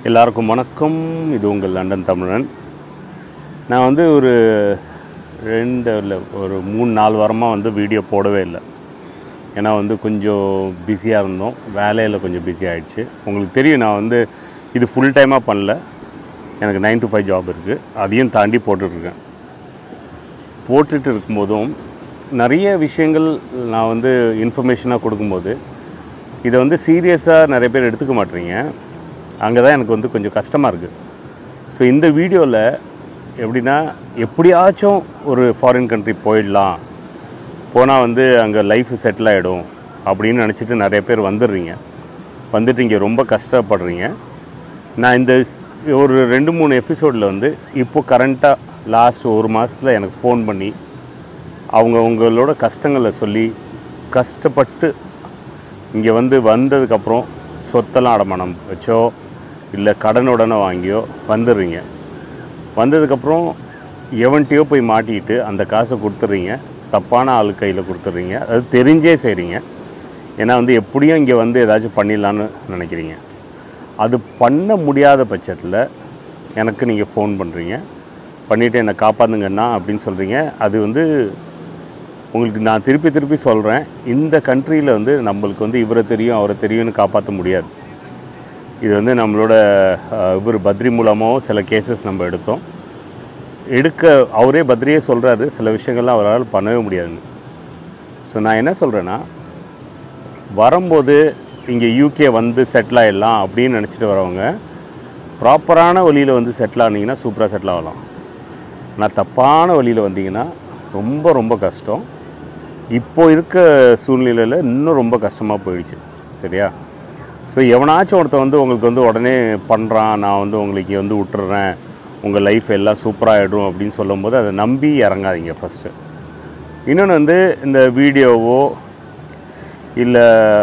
எல்லாருக்கும் வணக்கம் இது உங்கள் லண்டன் தமிழன் நான் வந்து ஒரு ரெண்டு இல்லை ஒரு மூணு நாலு வாரமாக வந்து வீடியோ போடவே இல்லை ஏன்னா வந்து கொஞ்சம் பிஸியாக இருந்தோம் வேலையில் கொஞ்சம் பிஸி ஆகிடுச்சு உங்களுக்கு தெரியும் நான் வந்து இது ஃபுல் டைமாக பண்ணல எனக்கு நைன் to ஃபைவ் ஜாப் இருக்குது அதையும் தாண்டி போட்டுட்ருக்கேன் போட்டுட்டு இருக்கும்போதும் நிறைய விஷயங்கள் நான் வந்து இன்ஃபர்மேஷனாக கொடுக்கும்போது இதை வந்து சீரியஸாக நிறைய பேர் எடுத்துக்க மாட்டீங்க அங்கே தான் எனக்கு வந்து கொஞ்சம் கஷ்டமாக இருக்குது ஸோ இந்த வீடியோவில் எப்படின்னா எப்படியாச்சும் ஒரு ஃபாரின் கண்ட்ரி போயிடலாம் போனால் வந்து அங்கே லைஃப் செட்டில் ஆகிடும் அப்படின்னு நினச்சிட்டு நிறைய பேர் வந்துடுறீங்க வந்துட்டு இங்கே ரொம்ப கஷ்டப்படுறீங்க நான் இந்த ஸ்- ஒரு ரெண்டு மூணு எபிசோடில் வந்து இப்போ கரண்ட்டாக லாஸ்ட் ஒரு மாதத்தில் எனக்கு ஃபோன் பண்ணி அவங்க உங்களோட கஷ்டங்களை சொல்லி கஷ்டப்பட்டு இங்கே வந்து வந்ததுக்கப்புறம் சொத்தெல்லாம் அடமானம் வச்சோ இல்லை கடனுடனே வாங்கியோ வந்துடுறீங்க வந்ததுக்கப்புறம் எவன்ட்டையோ போய் மாட்டிக்கிட்டு அந்த காசை கொடுத்துட்றீங்க தப்பான ஆள் கையில் கொடுத்துட்றீங்க அது தெரிஞ்சே செய்கிறீங்க ஏன்னா வந்து எப்படியும் இங்கே வந்து ஏதாச்சும் பண்ணிடலான்னு நினைக்கிறீங்க அது பண்ண முடியாத பட்சத்தில் எனக்கு நீங்கள் ஃபோன் பண்ணுறீங்க பண்ணிவிட்டு என்னை காப்பாற்றுங்கண்ணா அப்படின்னு சொல்கிறீங்க அது வந்து உங்களுக்கு நான் திருப்பி திருப்பி சொல்கிறேன் இந்த கண்ட்ரியில் வந்து நம்மளுக்கு வந்து இவரை தெரியும் அவரை தெரியும்னு காப்பாற்ற முடியாது இது வந்து நம்மளோட அஹ், இவர் பத்ரி மூலமாகவும் சில கேசஸ் நம்ம எடுத்தோம் எடுக்க அவரே பத்ரியே சொல்கிறாரு சில விஷயங்கள்லாம் அவரால் பண்ணவே முடியாதுன்னு ஸோ நான் என்ன சொல்கிறேன்னா வரும்போது இங்கே யூகே வந்து செட்டில் ஆகிடலாம் அப்படின்னு நினச்சிட்டு வரவங்க ப்ராப்பரான வழியில் வந்து செட்டில் ஆனீங்கன்னா சூப்பராக செட்டில் ஆகலாம் ஆனால் தப்பான வழியில் வந்தீங்கன்னா ரொம்ப ரொம்ப கஷ்டம் இப்போ இருக்க சூழ்நிலையில் இன்னும் ரொம்ப கஷ்டமாக போயிடுச்சு சரியா ஸோ எவனாச்சும் ஒருத்தன் வந்து உங்களுக்கு வந்து உடனே பண்ணுறான் நான் வந்து உங்களுக்கு வந்து விட்டுறேன் உங்கள் லைஃப் எல்லாம் சூப்பராக ஆகிடும் அப்படின்னு சொல்லும்போது அதை நம்பி இறங்காதீங்க ஃபஸ்ட்டு இன்னொன்று வந்து இந்த வீடியோவோ இல்லை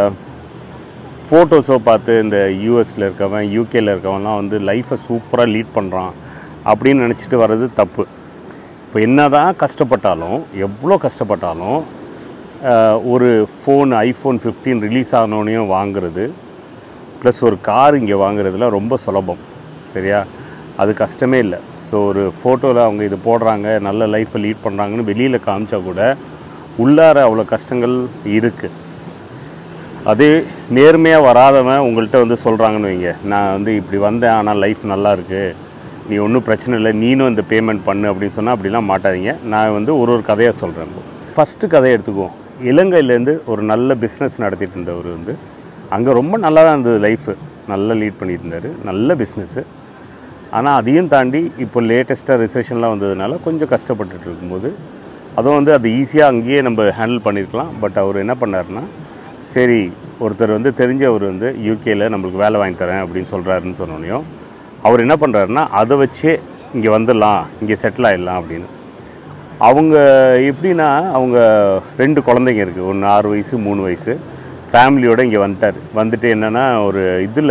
ஃபோட்டோஸோ பார்த்து இந்த யூஎஸில் இருக்கவன் யூகேல இருக்கவன்லாம் வந்து லைஃப்பை சூப்பராக லீட் பண்ணுறான் அப்படின்னு நினச்சிட்டு வர்றது தப்பு இப்போ என்ன தான் கஷ்டப்பட்டாலும் எவ்வளோ கஷ்டப்பட்டாலும் ஆஹ், ஒரு ஃபோன் ஐஃபோன் 15 ரிலீஸ் ஆனோடனையும் வாங்குறது ப்ளஸ் ஒரு கார் இங்கே வாங்குறதுல ரொம்ப சுலபம் சரியா அது கஷ்டமே இல்லை ஸோ ஒரு ஃபோட்டோவில் அவங்க இது போடுறாங்க நல்ல லைஃப்பை லீட் பண்ணுறாங்கன்னு வெளியில் காமிச்சா கூட உள்ளார அவ்வளோ கஷ்டங்கள் இருக்குது அதே நேர்மையாக வராதவன் உங்கள்கிட்ட வந்து சொல்கிறாங்கன்னு வைங்க நான் வந்து இப்படி வந்தேன் ஆனால் லைஃப் நல்லா இருக்கு நீ ஒன்றும் பிரச்சனை இல்லை நீனும் இந்த பேமெண்ட் பண்ணு அப்படின்னு சொன்னால் அப்படிலாம் மாட்டாதீங்க நான் வந்து ஒரு ஒரு கதையாக சொல்கிறேன் ஃபஸ்ட்டு கதையை எடுத்துக்குவோம் இலங்கையிலேருந்து ஒரு நல்ல பிஸ்னஸ் நடத்திட்டு இருந்தவர் வந்து அங்கே ரொம்ப நல்லா தான் இருந்தது லைஃபு நல்லா லீட் பண்ணிட்டு இருந்தார் நல்ல பிஸ்னஸ்ஸு ஆனால் அதையும் தாண்டி இப்போ லேட்டஸ்ட்டாக ரிசெஷன்லாம் வந்ததுனால கொஞ்சம் கஷ்டப்பட்டுட்டு இருக்கும்போது அதுவும் வந்து அது ஈஸியாக அங்கேயே நம்ம ஹேண்டில் பண்ணியிருக்கலாம் பட் அவர் என்ன பண்ணாருன்னா சரி ஒருத்தர் வந்து தெரிஞ்சவர் வந்து யூகேல நம்மளுக்கு வேலை வாங்கி தரேன் அப்படின்னு சொல்கிறாருன்னு சொன்னோனையும் அவர் என்ன பண்ணுறாருன்னா அதை வச்சே இங்கே வந்துடலாம் இங்கே செட்டில் ஆகிடலாம் அப்படின்னு அவங்க எப்படின்னா அவங்க ரெண்டு குழந்தைங்க இருக்குது ஒன்று ஆறு வயசு மூணு வயசு ஃபேமிலியோட இங்கே வந்துட்டார் வந்துட்டு என்னென்னா ஒரு இதில்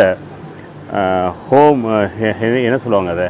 ஹோம் என்ன சொல்லுவாங்க அதை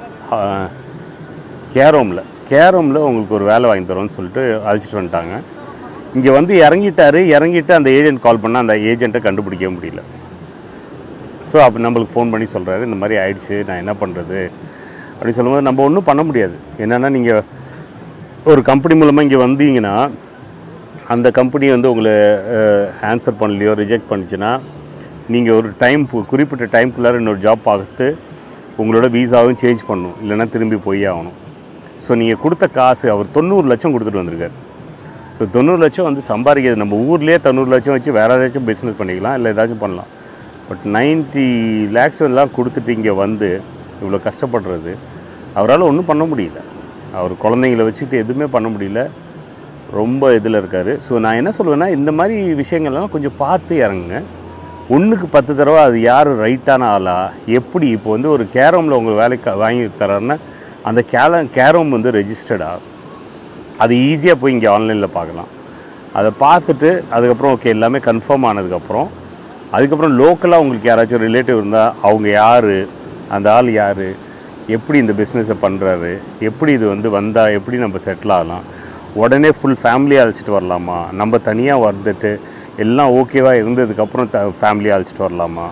கேரோமில் கேரோமில் உங்களுக்கு ஒரு வேலை வாங்கி தரோன்னு சொல்லிட்டு அழைச்சிட்டு வந்துட்டாங்க இங்கே வந்து இறங்கிட்டாரு இறங்கிட்டு அந்த ஏஜென்ட் கால் பண்ணால் அந்த ஏஜென்ட்டை கண்டுபிடிக்க முடியல ஸோ அப்போ நம்மளுக்கு ஃபோன் பண்ணி சொல்கிறாரு இந்த மாதிரி ஆயிடுச்சு நான் என்ன பண்ணுறது அப்படின்னு சொல்லும்போது நம்ம ஒன்றும் பண்ண முடியாது என்னென்னா நீங்கள் ஒரு கம்பெனி மூலமாக இங்கே வந்தீங்கன்னா அந்த கம்பெனி வந்து உங்களை ஆன்சர் பண்ணலையோ ரிஜெக்ட் பண்ணிச்சுன்னா நீங்கள் ஒரு டைம் குறிப்பிட்ட டைம்குள்ளார இன்னொரு ஜாப் பார்த்து உங்களோட வீசாவும் சேஞ்ச் பண்ணணும் இல்லைன்னா திரும்பி போய் ஆகணும் ஸோ நீங்கள் கொடுத்த காசு அவர் தொண்ணூறு லட்சம் கொடுத்துட்டு வந்திருக்காரு ஸோ தொண்ணூறு லட்சம் வந்து சம்பாதிக்கிறது நம்ம ஊர்லேயே தொண்ணூறு லட்சம் வச்சு வேறு ஏதாச்சும் பிஸ்னஸ் பண்ணிக்கலாம் இல்லை ஏதாச்சும் பண்ணலாம் பட் 90 லேக்ஸ் எல்லாம் கொடுத்துட்டு இங்கே வந்து இவ்வளோ கஷ்டப்படுறது அவரால் ஒன்றும் பண்ண முடியல அவர் குழந்தைங்கள வச்சுக்கிட்டு எதுவுமே பண்ண முடியல ரொம்ப இதில் இருக்கார் ஸோ நான் என்ன சொல்லுவேன்னா இந்த மாதிரி விஷயங்கள்லாம் கொஞ்சம் பார்த்து இறங்குங்க ஒன்றுக்கு பத்து தடவை அது யார் ரைட்டான ஆளா எப்படி இப்போ வந்து ஒரு கேரோமில் உங்கள் வேலைக்கு வாங்கி தராருன்னா அந்த கேல கேரோம் வந்து ரெஜிஸ்டர்டா அது ஈஸியாக போய் இங்கே ஆன்லைனில் பார்க்கலாம் அதை பார்த்துட்டு அதுக்கப்புறம் ஓகே எல்லாமே கன்ஃபார்ம் ஆனதுக்கப்புறம் அதுக்கப்புறம் லோக்கலாக உங்களுக்கு யாராச்சும் ரிலேட்டிவ் இருந்தால் அவங்க யார் அந்த ஆள் யார் எப்படி இந்த பிஸ்னஸை பண்ணுறாரு எப்படி இது வந்து வந்தால் எப்படி நம்ம செட்டில் ஆகலாம் உடனே ஃபுல் ஃபேமிலியை அழைச்சிட்டு வரலாமா நம்ம தனியாக வந்துட்டு எல்லாம் ஓகேவாக இருந்ததுக்கப்புறம் த ஃபேமிலியை அழைச்சிட்டு வரலாமா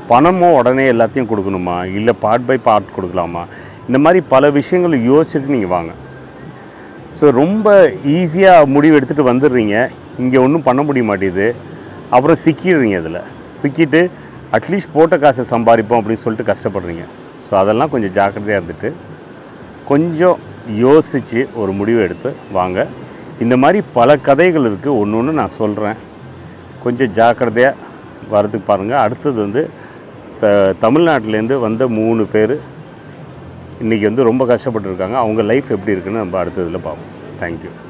பணமோ உடனே எல்லாத்தையும் கொடுக்கணுமா இல்லை பார்ட் பை பார்ட் கொடுக்கலாமா இந்த மாதிரி பல விஷயங்கள் யோசிச்சுட்டு நீங்கள் வாங்க ஸோ ரொம்ப ஈஸியாக முடிவு எடுத்துகிட்டு வந்துடுறீங்க இங்கே ஒன்றும் பண்ண முடிய மாட்டேங்குது அப்புறம் சிக்கிடுறீங்க இதில் சிக்கிட்டு அட்லீஸ்ட் போட்ட காசை சம்பாதிப்போம் அப்படின்னு சொல்லிட்டு கஷ்டப்படுறீங்க ஸோ அதெல்லாம் கொஞ்சம் ஜாக்கிரதையாக இருந்துட்டு கொஞ்சம் யோசித்து ஒரு முடிவு எடுத்து வாங்க இந்த மாதிரி பல கதைகள் இருக்குது ஒன்று ஒன்று நான் சொல்கிறேன் கொஞ்சம் ஜாக்கிரதையாக வரதுக்கு பாருங்கள் அடுத்தது வந்து த தமிழ்நாட்டிலேருந்து வந்த மூணு பேர் இன்றைக்கி வந்து ரொம்ப கஷ்டப்பட்டுருக்காங்க அவங்க லைஃப் எப்படி இருக்குன்னு நம்ம அடுத்ததில் பார்ப்போம் தேங்க்யூ